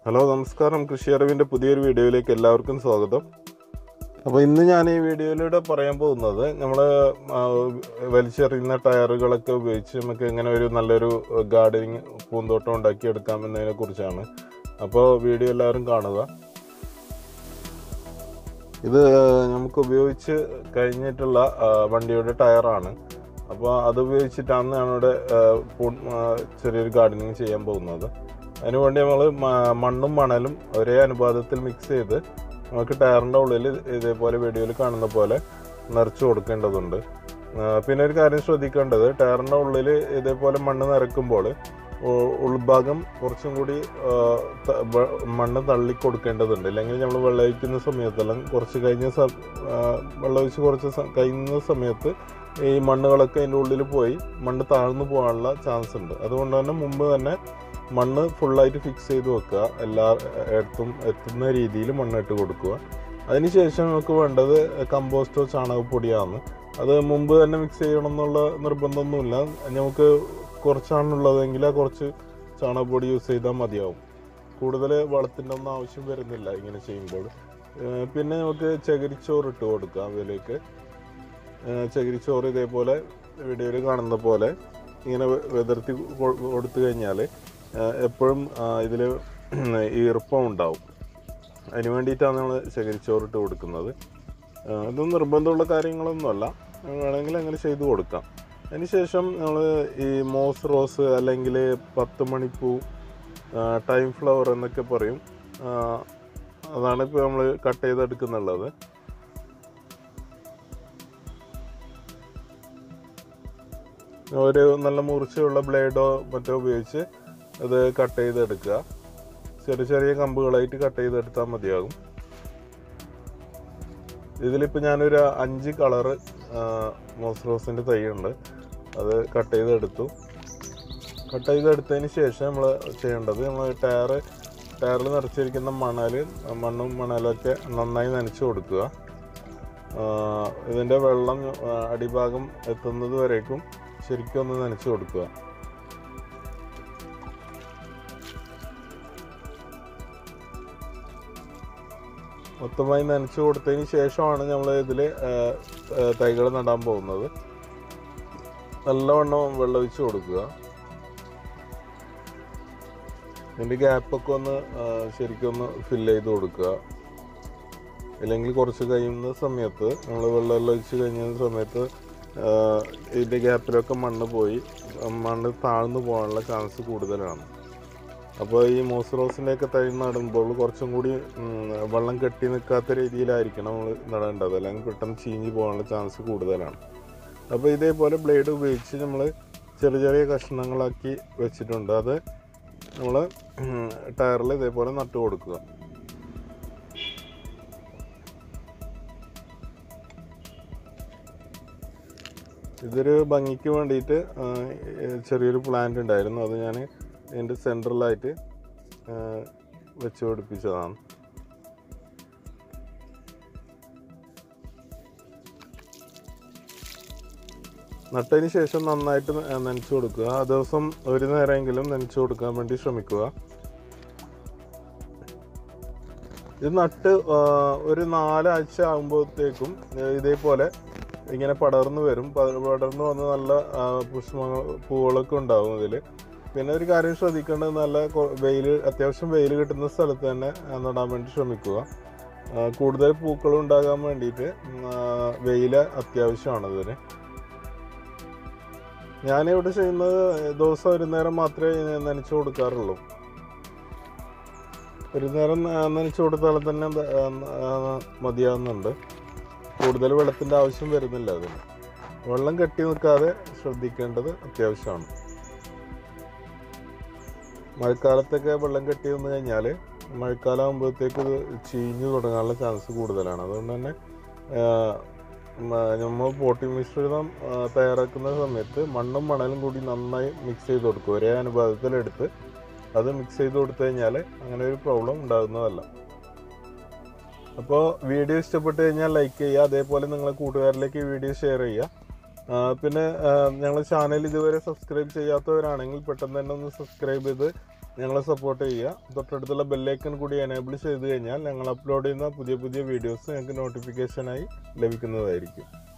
hello നമസ്കാരം കൃഷി അറിവിൻ്റെ പുതിയൊരു വീഡിയോയിലേക്ക് എല്ലാവർക്കും സ്വാഗതം അപ്പോൾ ഇന്ന് ഞാൻ ഈ വീഡിയോയിലൂടെ പറയാൻ പോകുന്നത് നമ്മൾ വലിച്ചെറിയുന്ന ടയറുകളൊക്കെ ഉപയോഗിച്ച് നമുക്ക് എങ്ങനെ ഒരു നല്ലൊരു ഗാർഡനിങ് പൂന്തോട്ടം ഉണ്ടാക്കിയെടുക്കാം എന്നതിനെ കുറിച്ചാണ് അപ്പോൾ വീഡിയോ എല്ലാവരും കാണുക ഇത് നമുക്ക് ഉപയോഗിച്ച് കഴിഞ്ഞിട്ടുള്ള ആ, വണ്ടിയുടെ ടയറാണ് അപ്പോൾ അത് ഉപയോഗിച്ചിട്ടാണ് ഞാനിവിടെ ആ, പൂ- ആ, ചെറിയൊരു ഗാർഡനിങ് ചെയ്യാൻ പോകുന്നത് അതിനുവേണ്ടി നമ്മൾ മണ്ണും മണലും ഒരേ അനുപാതത്തിൽ മിക്സ് ചെയ്ത് നമുക്ക് ടയറിൻ്റെ ഉള്ളിൽ ഇതേപോലെ വീഡിയോയിൽ കാണുന്ന പോലെ നിറച്ച് കൊടുക്കേണ്ടതുണ്ട് ആ, പിന്നെ ഒരു കാര്യം ശ്രദ്ധിക്കേണ്ടത് ടയറിൻ്റെ ഉള്ളിൽ ഇതേപോലെ മണ്ണ് നിറയ്ക്കുമ്പോൾ ഉ- ഉൾഭാഗം കുറച്ചും കൂടി ആ, ത- വ- മണ്ണ് തള്ളി കൊടുക്കേണ്ടതുണ്ട് അല്ലെങ്കിൽ നമ്മൾ വെള്ളമൊഴിക്കുന്ന സമയത്തെല്ലാം കുറച്ച് കഴിഞ്ഞ സ ആ, വെള്ളമൊഴിച്ച് കുറച്ച് സ- കഴിയുന്ന സമയത്ത് ഈ മണ്ണുകളൊക്കെ അതിൻ്റെ ഉള്ളിൽ പോയി മണ്ണ് താഴ്ന്നു പോകാനുള്ള ചാൻസ് ഉണ്ട് അതുകൊണ്ട് തന്നെ മുമ്പ് തന്നെ മണ്ണ് ഫുള്ളായിട്ട് ഫിക്സ് ചെയ്ത് വെക്കുക എല്ലാ ഇടത്തും എത്തുന്ന രീതിയിൽ മണ്ണിട്ട് കൊടുക്കുക അതിനുശേഷം നമുക്ക് വേണ്ടത് കമ്പോസ്റ്റോ ചാണകപ്പൊടിയാണ് അത് മുമ്പ് തന്നെ മിക്സ് ചെയ്യണം എന്നുള്ള നിർബന്ധമൊന്നുമില്ല നമുക്ക് കുറച്ചാണുള്ളതെങ്കിൽ ആ കുറച്ച് ചാണകപ്പൊടി യൂസ് ചെയ്താൽ മതിയാവും കൂടുതൽ വളത്തിൻ്റെ ഒന്നും ആവശ്യം വരുന്നില്ല ഇങ്ങനെ ചെയ്യുമ്പോൾ ഏഹ് പിന്നെ നമുക്ക് ചകിരിച്ചോറ് ഇട്ട് കൊടുക്കാം അതിലേക്ക് ഏഹ് ചകിരിച്ചോറ് ഇതേപോലെ വീഡിയോയിൽ കാണുന്ന പോലെ ഇങ്ങനെ വെ- വിതർത്തി കൊ- കൊടുത്തു കഴിഞ്ഞാൽ എപ്പോഴും ഇതിൽ ഈർപ്പം ഉണ്ടാവും അതിന് വേണ്ടിയിട്ടാണ് നമ്മൾ ചകിരിച്ചോറ് ഇട്ട് കൊടുക്കുന്നത് ഏഹ് ഇത് നിർബന്ധമുള്ള കാര്യങ്ങളൊന്നുമല്ല വേണമെങ്കിൽ അങ്ങനെ ചെയ്തു കൊടുക്കാം അതിനുശേഷം നമ്മൾ ഈ മോസ് റോസ് അല്ലെങ്കിൽ പത്ത് മണിപ്പൂ ടൈം ഫ്ലവർ എന്നൊക്കെ പറയും ആ, അതാണ് ഇപ്പോൾ നമ്മൾ കട്ട് ചെയ്തെടുക്കുന്നുള്ളത് ഒരു നല്ല മൂർച്ചയുള്ള ബ്ലേഡോ മറ്റോ ഉപയോഗിച്ച് അത് കട്ട് ചെയ്തെടുക്കുക ചെറിയ ചെറിയ കമ്പുകളായിട്ട് കട്ട് ചെയ്തെടുത്താൽ മതിയാകും ഇതിലിപ്പോൾ ഞാനൊരു അഞ്ച് കളറ് മോസ്റോസിൻ്റെ തൈ ഉണ്ട് അത് കട്ട് ചെയ്തെടുത്തു കട്ട് ചെയ്തെടുത്തതിന് ശേഷം നമ്മൾ ചെയ്യേണ്ടത് നമ്മൾ ടയറ് ടയറിൽ നിറച്ചിരിക്കുന്ന മണൽ മണ്ണും മണലൊക്കെ നന്നായി നനച്ച് കൊടുക്കുക ആ, ഇതിൻ്റെ വെള്ളം ആ, അടിഭാഗം എത്തുന്നത് വരേക്കും ശരിക്കും ഒന്ന് നനച്ച് കൊടുക്കുക മൊത്തമായി നനച്ച് കൊടുത്തതിന് ശേഷമാണ് നമ്മൾ ഇതിൽ തൈകൾ നടാൻ പോകുന്നത് നല്ലവണ്ണം വെള്ളമൊഴിച്ച് കൊടുക്കുക ഇതിൻ്റെ ഗ്യാപ്പൊക്കെ ഒന്ന് ആ, ശരിക്കും ഒന്ന് ഫില്ല് ചെയ്ത് കൊടുക്കുക ഇല്ലെങ്കിൽ കുറച്ച് കഴിയുന്ന സമയത്ത് നമ്മൾ വെള്ളം ഒഴിച്ച് കഴിഞ്ഞ സമയത്ത് ആ, ഇതിൻ്റെ ഗ്യാപ്പിലൊക്കെ മണ്ണ് പോയി മണ്ണ് താഴ്ന്നു പോകാനുള്ള ചാൻസ് കൂടുതലാണ് അപ്പോൾ ഈ മോസ്റോസിൻ്റെയൊക്കെ തൈ നടുമ്പോൾ കുറച്ചും കൂടി ഉം, വെള്ളം കെട്ടി നിൽക്കാത്ത രീതിയിലായിരിക്കണം നമ്മൾ നടേണ്ടത് അല്ലെങ്കിൽ പെട്ടെന്ന് ചീഞ്ഞ് പോകാനുള്ള ചാൻസ് കൂടുതലാണ് അപ്പോൾ ഇതേപോലെ ബ്ലേഡ് ഉപയോഗിച്ച് നമ്മൾ ചെറിയ ചെറിയ കഷ്ണങ്ങളാക്കി വെച്ചിട്ടുണ്ട് അത് നമ്മൾ ടയറിൽ ഇതേപോലെ നട്ടു കൊടുക്കുക ഇതൊരു ഭംഗിക്ക് വേണ്ടിയിട്ട് ആ, ചെറിയൊരു പ്ലാന്റ് ഉണ്ടായിരുന്നു അത് ഞാൻ ഇതിൻ്റെ സെൻട്രലായിട്ട് വെച്ച് പിടിപ്പിച്ചതാണ് നട്ടതിന് ശേഷം നന്നായിട്ട് ന- നനച്ചു കൊടുക്കുക ആ ദിവസം ഒരു നേരമെങ്കിലും നനച്ചു കൊടുക്കാൻ വേണ്ടി ശ്രമിക്കുക ഇത് നട്ട് ആ, ഒരു നാലാഴ്ച ആകുമ്പോഴത്തേക്കും ഇതേപോലെ ഇങ്ങനെ പടർന്നു വരും പ- പടർന്നു വന്ന് നല്ല ആ, പുഷ്പങ്ങൾ പൂവുകളൊക്കെ ഉണ്ടാവും ഇതിൽ പിന്നെ ഒരു കാര്യം ശ്രദ്ധിക്കേണ്ടത് നല്ല വെയിൽ അത്യാവശ്യം വെയിൽ കിട്ടുന്ന സ്ഥലത്ത് തന്നെ ആ, നടാൻ വേണ്ടി ശ്രമിക്കുക ആ, കൂടുതൽ പൂക്കൾ ഉണ്ടാകാൻ വേണ്ടിയിട്ട് വെയിൽ അത്യാവശ്യമാണ് ഇതിന് ഞാനിവിടെ ചെയ്യുന്നത് ദിവസം ഒരു നേരം മാത്രമേ നനച്ചു കൊടുക്കാറുള്ളൂ ഒരു നേരം ആ, നനച്ചു കൊടുത്താൽ തന്നെ ദ- ആ, ആ, മതിയാവുന്നുണ്ട് കൂടുതൽ വെള്ളത്തിൻ്റെ ആവശ്യം വരുന്നില്ല അതിന് വെള്ളം കെട്ടി നിൽക്കാതെ ശ്രദ്ധിക്കേണ്ടത് അത്യാവശ്യമാണ് മഴക്കാലത്തൊക്കെ വെള്ളം കെട്ടി വന്നു കഴിഞ്ഞാൽ മഴക്കാലം ആകുമ്പോഴത്തേക്ക് ഇത് ചീഞ്ഞു തുടങ്ങാനുള്ള ചാൻസ് കൂടുതലാണ് അതുകൊണ്ട് തന്നെ നമ്മൾ പോട്ടി മിശ്രിതം ആ, തയ്യാറാക്കുന്ന സമയത്ത് മണ്ണും മണലും കൂടി നന്നായി മിക്സ് ചെയ്ത് കൊടുക്കും ഒരേ അനുപാതത്തിലെടുത്ത് അത് മിക്സ് ചെയ്ത് കൊടുത്തു കഴിഞ്ഞാൽ അങ്ങനെ ഒരു പ്രോബ്ലം ഉണ്ടാകുന്നതല്ല അപ്പോൾ വീഡിയോ ഇഷ്ടപ്പെട്ട് കഴിഞ്ഞാൽ ലൈക്ക് ചെയ്യുക അതേപോലെ നിങ്ങളെ കൂട്ടുകാരിലേക്ക് ഈ വീഡിയോ ഷെയർ ചെയ്യുക ആ, പിന്നെ ഞങ്ങളുടെ ചാനൽ ഇതുവരെ സബ്സ്ക്രൈബ് ചെയ്യാത്തവരാണെങ്കിൽ പെട്ടെന്ന് തന്നെ ഒന്ന് സബ്സ്ക്രൈബ് ചെയ്ത് ഞങ്ങളെ സപ്പോർട്ട് ചെയ്യുക തൊട്ടടുത്തുള്ള ബെല്ലൈക്കൺ കൂടി എനേബിൾ ചെയ്ത് കഴിഞ്ഞാൽ ഞങ്ങൾ അപ്ലോഡ് ചെയ്യുന്ന പുതിയ പുതിയ വീഡിയോസ് ഞങ്ങൾക്ക് നോട്ടിഫിക്കേഷനായി ലഭിക്കുന്നതായിരിക്കും